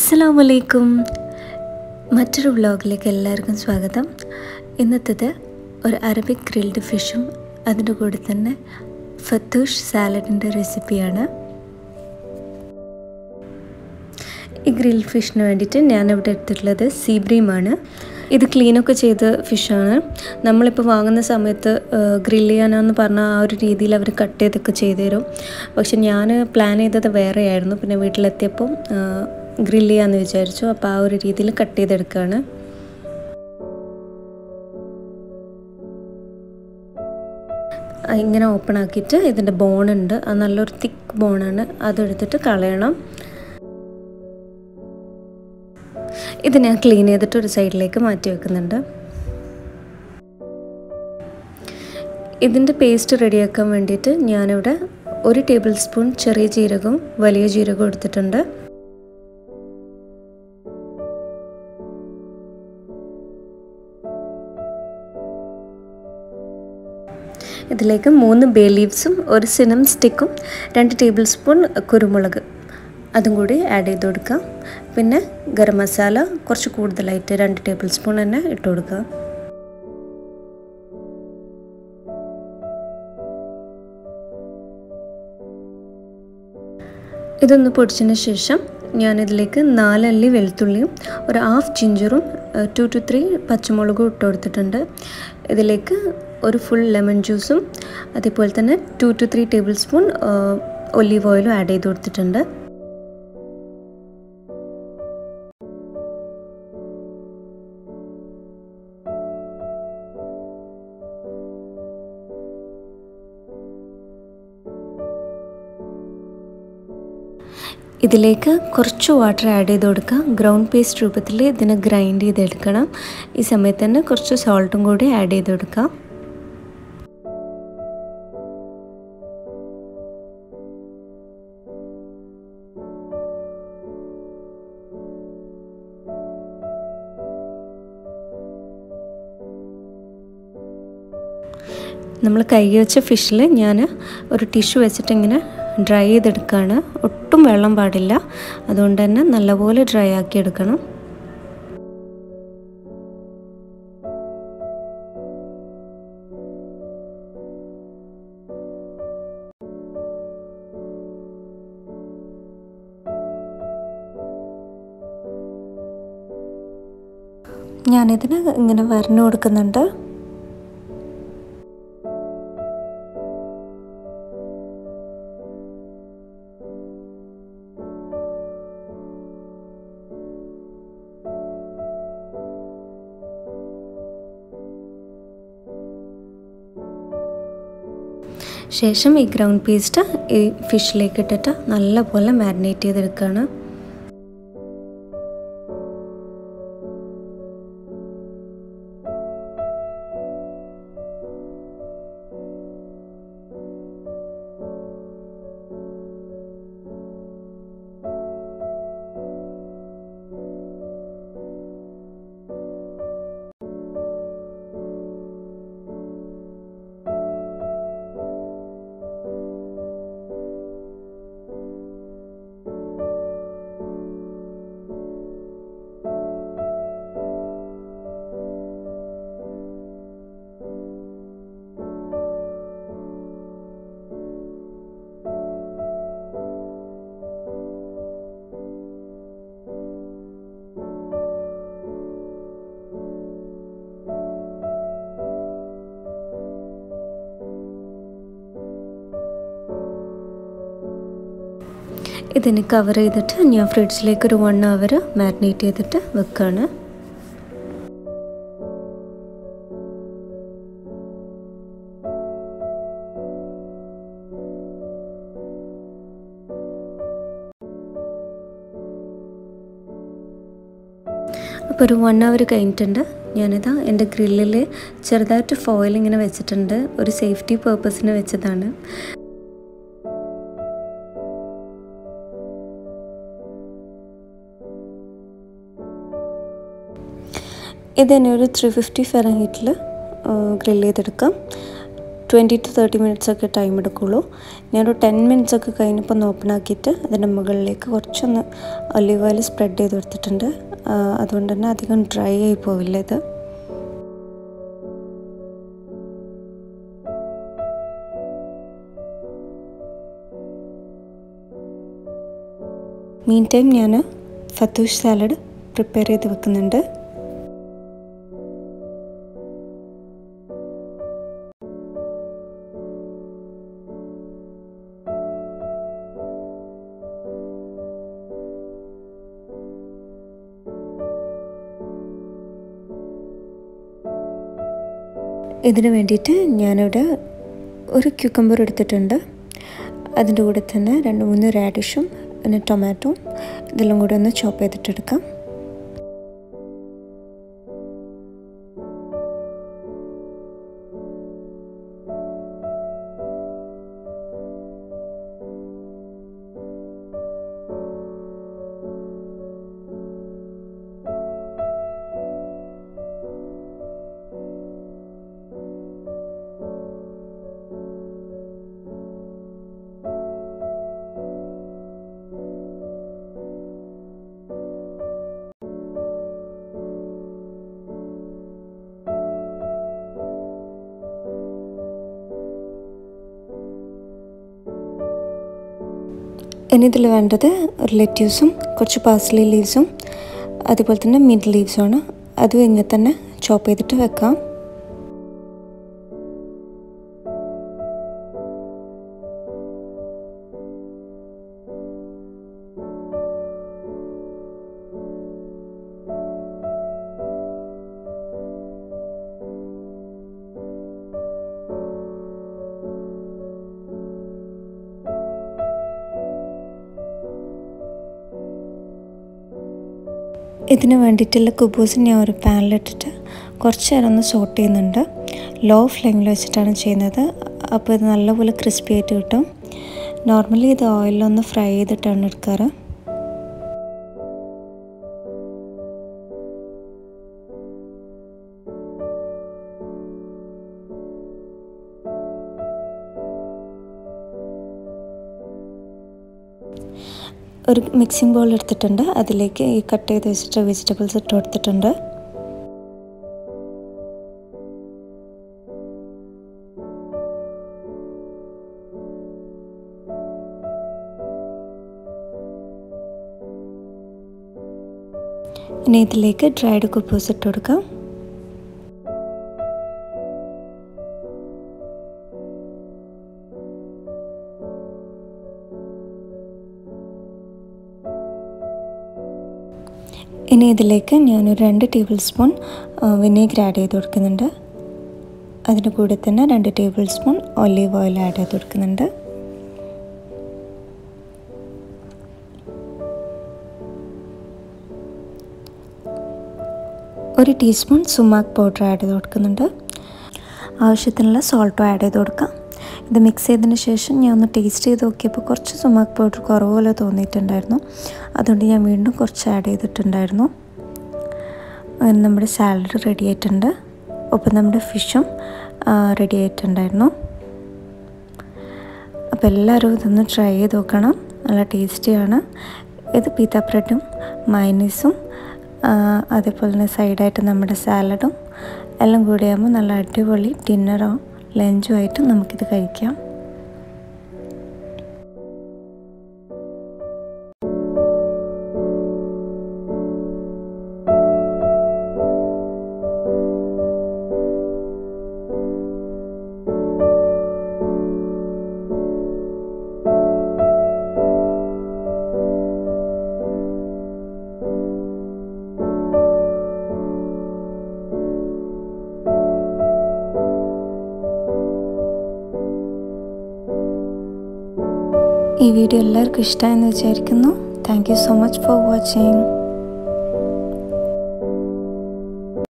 അസ്സലാമു അലൈക്കും മറ്റൊരു വ്ളോഗിലേക്ക് എല്ലാവർക്കും സ്വാഗതം ഇന്നത്തേത് ഒരു അറബിക് ഗ്രിൽഡ് ഫിഷും അതിൻ്റെ കൂടെ തന്നെ ഫത്തൂഷ് സാലഡിൻ്റെ റെസിപ്പിയാണ് ഈ ഗ്രിൽ ഫിഷിന് വേണ്ടിയിട്ട് ഞാനിവിടെ എടുത്തിട്ടുള്ളത് സീബ്രീമാണ് ഇത് ക്ലീനൊക്കെ ചെയ്ത ഫിഷാണ് നമ്മളിപ്പോൾ വാങ്ങുന്ന സമയത്ത് ഗ്രിൽ ചെയ്യാനാന്ന് പറഞ്ഞാൽ ആ ഒരു രീതിയിൽ അവർ കട്ട് ചെയ്തൊക്കെ ചെയ്തു തരും പക്ഷെ ഞാൻ പ്ലാൻ ചെയ്തത് വേറെ ആയിരുന്നു പിന്നെ വീട്ടിലെത്തിയപ്പം ഗ്രിൽ ചെയ്യാമെന്ന് വിചാരിച്ചു അപ്പോൾ ആ ഒരു രീതിയിൽ കട്ട് ചെയ്തെടുക്കുകയാണ് ഇങ്ങനെ ഓപ്പൺ ആക്കിയിട്ട് ഇതിൻ്റെ ബോണുണ്ട് അത് നല്ലൊരു തിക്ക് ബോണാണ് അതെടുത്തിട്ട് കളയണം ഇത് ഞാൻ ക്ലീൻ ചെയ്തിട്ട് ഒരു സൈഡിലേക്ക് മാറ്റി വെക്കുന്നുണ്ട് ഇതിൻ്റെ പേസ്റ്റ് റെഡിയാക്കാൻ വേണ്ടിയിട്ട് ഞാനിവിടെ ഒരു ടേബിൾ സ്പൂൺ ചെറിയ ജീരകവും വലിയ ജീരകവും എടുത്തിട്ടുണ്ട് ഇതിലേക്ക് മൂന്ന് ബേ ലീവ്സും ഒരു സിനം സ്റ്റിക്കും രണ്ട് ടേബിൾ സ്പൂൺ കുരുമുളക് അതും കൂടി ആഡ് ചെയ്ത് കൊടുക്കുക പിന്നെ ഗരം മസാല കുറച്ച് കൂടുതലായിട്ട് രണ്ട് ടേബിൾ സ്പൂൺ തന്നെ ഇട്ട് കൊടുക്കുക ഇതൊന്ന് പൊടിച്ചതിന് ശേഷം ഞാനിതിലേക്ക് നാലല്ലി വെളുത്തുള്ളിയും ഒരു ഹാഫ് ജിഞ്ചറും ടു ടു ത്രീ പച്ചമുളകും ഇട്ട് കൊടുത്തിട്ടുണ്ട് ഇതിലേക്ക് ഒരു ഫുൾ ലെമൺ ജ്യൂസും അതേപോലെ തന്നെ two to three tablespoon olive ഓയിലും ആഡ് ചെയ്ത് കൊടുത്തിട്ടുണ്ട് ഇതിലേക്ക് കുറച്ച് വാട്ടർ ആഡ് ചെയ്ത് കൊടുക്കുക ഗ്രൗണ്ട് പേസ്റ്റ് രൂപത്തിൽ ഇതിനെ ഗ്രൈൻഡ് ചെയ്തെടുക്കണം ഈ സമയത്ത് തന്നെ കുറച്ച് സോൾട്ടും കൂടി ആഡ് ചെയ്ത് കൊടുക്കുക നമ്മൾ കൈ വെച്ച ഫിഷിൽ ഞാൻ ഒരു ടിഷ്യൂ വെച്ചിട്ട് ഇങ്ങനെ ഡ്രൈ ചെയ്തെടുക്കുകയാണ് ഒട്ടും വെള്ളം പാടില്ല അതുകൊണ്ട് തന്നെ നല്ലപോലെ ഡ്രൈ ആക്കി എടുക്കണം ഞാനിതിന് ഇങ്ങനെ വരഞ്ഞു കൊടുക്കുന്നുണ്ട് ശേഷം ഈ ഗ്രൗണ്ട് പേസ്റ്റ് ഈ ഫിഷിലേക്ക് ഇട്ടിട്ട് നല്ലപോലെ മാരിനേറ്റ് ചെയ്തെടുക്കുകയാണ് ഇതിന് കവർ ചെയ്തിട്ട് ഞാൻ ഫ്രിഡ്ജിലേക്ക് ഒരു വൺ അവർ മാരിനേറ്റ് ചെയ്തിട്ട് വെക്കുകയാണ് അപ്പോൾ ഒരു വൺ അവർ കഴിഞ്ഞിട്ടുണ്ട് ഞാനിതാ എൻ്റെ ഗ്രില്ലിൽ ചെറുതായിട്ട് ഫോയിൽ ഇങ്ങനെ വെച്ചിട്ടുണ്ട് ഒരു സേഫ്റ്റി പേർപ്പസിന് വെച്ചതാണ് ഇത് തന്നെ ഒരു ത്രീ ഫിഫ്റ്റി ഫെറഹീറ്റിൽ ഗ്രിൽ ചെയ്തെടുക്കാം to twenty to thirty minutes ഒക്കെ ടൈം എടുക്കുള്ളൂ ഞാനൊരു ടെൻ മിനിറ്റ്സ് ഒക്കെ കഴിഞ്ഞപ്പോൾ ഒന്ന് ഓപ്പൺ ആക്കിയിട്ട് അതിൻ്റെ മുകളിലേക്ക് കുറച്ചൊന്ന് ഒലിവ് ഓയിൽ സ്പ്രെഡ് ചെയ്ത് കൊടുത്തിട്ടുണ്ട് ആ, അതുകൊണ്ട് തന്നെ അധികം ഡ്രൈ ആയി പോവില്ല ഇത് മീൻ ടൈം ഞാൻ ഫത്തൂഷ് സാലഡ് പ്രിപ്പയർ ചെയ്ത് വെക്കുന്നുണ്ട് ഇതിന് വേണ്ടിയിട്ട് ഞാനിവിടെ ഒരു ക്യൂക്കമ്പർ എടുത്തിട്ടുണ്ട് അതിൻ്റെ കൂടെ തന്നെ രണ്ട് മൂന്ന് റാഡിഷും പിന്നെ ടൊമാറ്റോ ഇതെല്ലാം കൂടെ ഒന്ന് ചോപ്പ് ചെയ്തിട്ടെടുക്കാം ഇനി ഇതിൽ വേണ്ടത് ഒരു ലെറ്റ്യൂസും കുറച്ച് പാസ്ലി ലീവ്സും അതുപോലെ തന്നെ മിൻറ്റ് ലീവ്സുമാണ് അതും ഇങ്ങനെ തന്നെ ചോപ്പ് ചെയ്തിട്ട് വെക്കാം ഇതിന് വേണ്ടിയിട്ടുള്ള കുബൂസ് ഞാൻ ഒരു പാനിലിട്ടിട്ട് കുറച്ച് നേരം ഒന്ന് സോട്ട് ചെയ്യുന്നുണ്ട് ലോ ഫ്ലെയിമിൽ വെച്ചിട്ടാണ് ചെയ്യുന്നത് അപ്പോൾ ഇത് നല്ലപോലെ ക്രിസ്പി ആയിട്ട് കിട്ടും നോർമലി ഇത് ഓയിലൊന്ന് ഫ്രൈ ചെയ്തിട്ടാണ് എടുക്കാറ് ഒരു മിക്സിംഗ് ബൗൾ എടുത്തിട്ടുണ്ട് അതിലേക്ക് ഈ കട്ട് ചെയ്ത് വെച്ചിട്ട് വെജിറ്റബിൾസ് ഇട്ട് കൊടുത്തിട്ടുണ്ട് ഇനി ഇതിലേക്ക് ഡ്രൈഡ് കുപ്പൂസ് ഇട്ട് കൊടുക്കാം ഇനി ഇതിലേക്ക് ഞാനൊരു രണ്ട് ടേബിൾ സ്പൂൺ വിനേഗർ ആഡ് ചെയ്ത് കൊടുക്കുന്നുണ്ട് അതിന് കൂടെ തന്നെ രണ്ട് tablespoon olive oil add ചെയ്ത് കൊടുക്കുന്നുണ്ട് ഒരു ടീസ്പൂൺ സുമാക്ക് പൗഡർ ആഡ് ചെയ്ത് കൊടുക്കുന്നുണ്ട് ആവശ്യത്തിനുള്ള സോൾട്ടും ആഡ് ചെയ്ത് കൊടുക്കാം ഇത് മിക്സ് ചെയ്തതിന് ശേഷം ഞാൻ ഒന്ന് ടേസ്റ്റ് ചെയ്ത് നോക്കിയപ്പോൾ കുറച്ച് സുമാക്ക് പൗഡർ കുറവ് പോലെ തോന്നിയിട്ടുണ്ടായിരുന്നു അതുകൊണ്ട് ഞാൻ വീണ്ടും കുറച്ച് ആഡ് ചെയ്തിട്ടുണ്ടായിരുന്നു അങ്ങനെ നമ്മുടെ സാലഡ് റെഡി ആയിട്ടുണ്ട് ഒപ്പം നമ്മുടെ ഫിഷും റെഡി ആയിട്ടുണ്ടായിരുന്നു അപ്പോൾ എല്ലാവരും ഇതൊന്ന് ട്രൈ ചെയ്ത് നോക്കണം നല്ല ടേസ്റ്റിയാണ് ഇത് പീത്ത ബ്രെഡും മൈനീസും അതേപോലെ തന്നെ സൈഡായിട്ട് നമ്മുടെ സാലഡും എല്ലാം കൂടിയാകുമ്പോൾ നല്ല അടിപൊളി ഡിന്നറോ ലഞ്ചോ ആയിട്ട് നമുക്കിത് കഴിക്കാം ഈ വീഡിയോ എല്ലാവർക്കും ഇഷ്ടമായെന്ന് വിചാരിക്കുന്നു thank you so much for watching